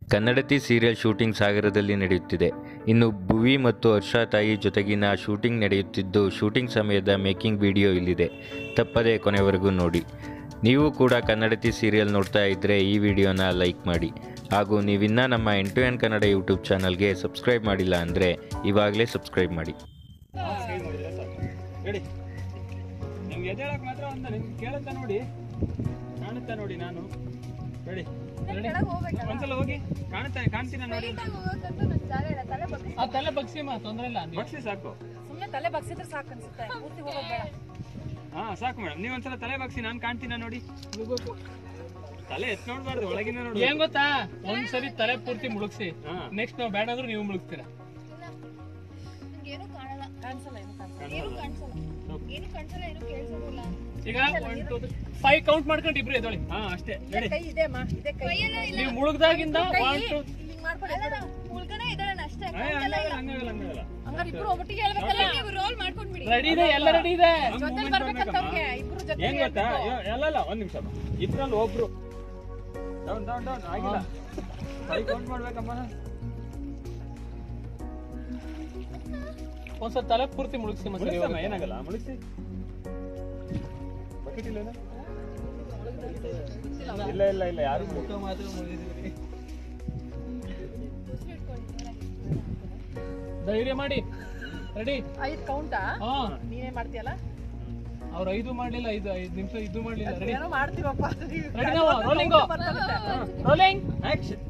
ಕನ್ನಡತಿ serial shooting ಸಾಗರದಲ್ಲಿ ನಡೆಯುತ್ತಿದೆ ಇನ್ನು ಭುವಿ ಮತ್ತು ಹರ್ಷ ತಾಯಿ ಜೊತೆಗಿನ ಶೂಟಿಂಗ್ ನಡೆಯುತ್ತಿದ್ದು ಶೂಟಿಂಗ್ ಸಮಯದ ಮೇಕಿಂಗ್ ವಿಡಿಯೋ ಇಲ್ಲಿದೆ ತಪ್ಪದೇ ಕೊನೆವರೆಗೂ ನೋಡಿ ನೀವು ಕೂಡ ಕನ್ನಡತಿ ಸೀರಿಯಲ್ ನೋಡ್ತಾ ಇದ್ದರೆ ಈ ವಿಡಿಯೋನ ಲೈಕ್ ಮಾಡಿ ಹಾಗೂ ನೀವಿನ್ನೂ ನಮ್ಮ ಎಂಟು ಎನ್ ಕನ್ನಡ ಯೂಟ್ಯೂಬ್ ಚಾನಲ್ಗೆ ಸಬ್ಸ್ಕ್ರೈಬ್ ಮಾಡಿಲ್ಲ ಅಂದರೆ ಇವಾಗಲೇ ಸಬ್ಸ್ಕ್ರೈಬ್ ಮಾಡಿ ರೆಡಿ ನಿಮ್ಗೆ ಎದ್ದೇಳಕ್ ಮಾತ್ರ ಅಂತ ನಿಮ್ಗೆ ಕೇಳುತ್ತಾ ನೋಡಿ ಕಾಣುತ್ತಾ ನೋಡಿ ನಾನು ರೆಡಿ ಒಂದ್ಸಲ ಹೋಗಿ ಕಾಣುತ್ತಾ ಕಾಣ್ತೀನ ನೋಡಿ ಆ ತಲೆ ಬಗ್ಸಿ ಮಾ ತೊಂದ್ರೆ ಇಲ್ಲ ನೀವು ಬಗ್ಸಿ ಸಾಕು ಸುಮ್ಮನೆ ತಲೆ ಬಗ್ಸಿದ್ರೆ ಸಾಕು ಅನ್ಸುತ್ತೆ ಪೂರ್ತಿ ಹೋಗೋದ್ ಬೇಡ ಹಾ ಸಾಕು ಮೇಡಮ್ ನೀವ್ ಒಂದ್ಸಲ ತಲೆ ಬಗ್ಸಿ ನಾನು ಕಾಣ್ತೀನ ನೋಡಿ ತಲೆ ಎತ್ ನೋಡ್ಬಾರ್ದು ಒಳಗಿನ ನೋಡಿ ಏನ್ ಗೊತ್ತಾ ಒಂದ್ಸರಿ ತಲೆ ಪೂರ್ತಿ ಮುಳುಗ್ಸಿ ಹಾ ನೆಕ್ಸ್ಟ್ ನಾವು ಬೇಡ ಅಂದ್ರೂ ನೀವು ಮುಳುಗ್ತೀರಾ ಏನು ಕಾಣಲ್ಲ ಕಾಣಿಸಲ್ಲ ಏನು ಕಾಣಿಸಲ್ಲ ಏನು ಕಾಣಿಸಲ್ಲ ಏನು ಕಾಣಿಸಲ್ಲ ಏನು ಕೇಳಿಸೋದಿಲ್ಲ ಈಗ ಒನ್ ಟೂ ಫೈವ್ ಕೌಂಟ್ ಮಾಡ್ಕೊಂಡು ಇಬ್ರು ಎದೊಳಿ ಹಾ ಅಷ್ಟೇ ರೆಡಿ ಕೈ ಇದೆ ಮಾ ಇದೆ ಕೈ ನೀವು ಮುಳುಗ್ದಾಗಿಂದ ಒನ್ ಟೂ ಹಿಂಗ್ ಮಾಡ್ಕೊಂಡು ಅಲ್ಲ ಉಳ್ಕನೆ ಇದ್ದಾಳೆ ಅಷ್ಟೇ ಹಂಗಾಗಲ್ಲ ಹಂಗಾಗಲ್ಲ ಹಂಗಾಗಲ್ಲ ಹಂಗಾರೆ ಇಬ್ರು ಒಟ್ಟಿಗೆ ಹೇಳ್ಬೇಕಲ್ಲ ನೀವು ರೋಲ್ ಮಾಡ್ಕೊಂಡ್ಬಿಡಿ ರೆಡಿ ಇದೆ ಎಲ್ಲ ರೆಡಿ ಇದೆ ಹಂಗ್ ಜೊತೆಲಿ movement ಬರ್ಬೇಕಂತ ಬರ್ಬೇಕಮ್ಮ. ಅವ್ರಿಗೆ ಇಬ್ರು ಜೊತೆ ಏನ್ ಗೊತ್ತಾ ಯೋ- ಅಲ್ಲ ಅಲ್ಲ ಒಂದ್ ನಿಮಿಷ ಇದ್ರಲ್ಲಿ ಒಬ್ರು ಡೌನ್ ಡೌನ್ ಡೌನ್ ಆಗಿಲ್ಲ ಕೈ ಕೌಂಟ್ ಮಾಡ್ಬೇಕಮ್ಮ ಒಂದ್ಸಲ ತಲೆ ಪೂರ್ತಿ ಮುಳುಗ್ಸಿ ಮತ್ತೆ ನೀವು. ಮುಳುಗ್ಸಮ್ಮ ಏನಾಗಲ್ಲ ಮುಳುಗ್ಸಿ ಬಕೆಟ್ ಇಲ್ಲ ಇಲ್ಲ ಇಲ್ಲ ಇಲ್ಲ ಯಾರು ಧೈರ್ಯ ಮಾಡಿ ರೆಡಿ ಐದ್ ಕೌಂಟಾ ಹಾ ನೀನೇ ಮಾಡ್ತೀಯಲ್ಲ ಅವ್ರು ಐದು ಮಾಡ್ಲಿಲ್ಲ ಐದು ಐದು ನಿಮಿಷ ಇದು ಮಾಡ್ಲಿಲ್ಲ ರೆಡಿ ಏನೋ ಮಾಡ್ತೀವಪ್ಪ ರೆಡಿ ನಾವು ರೋಲಿಂಗ್ ರೋಲಿಂಗ್ ಆಕ್ಷನ್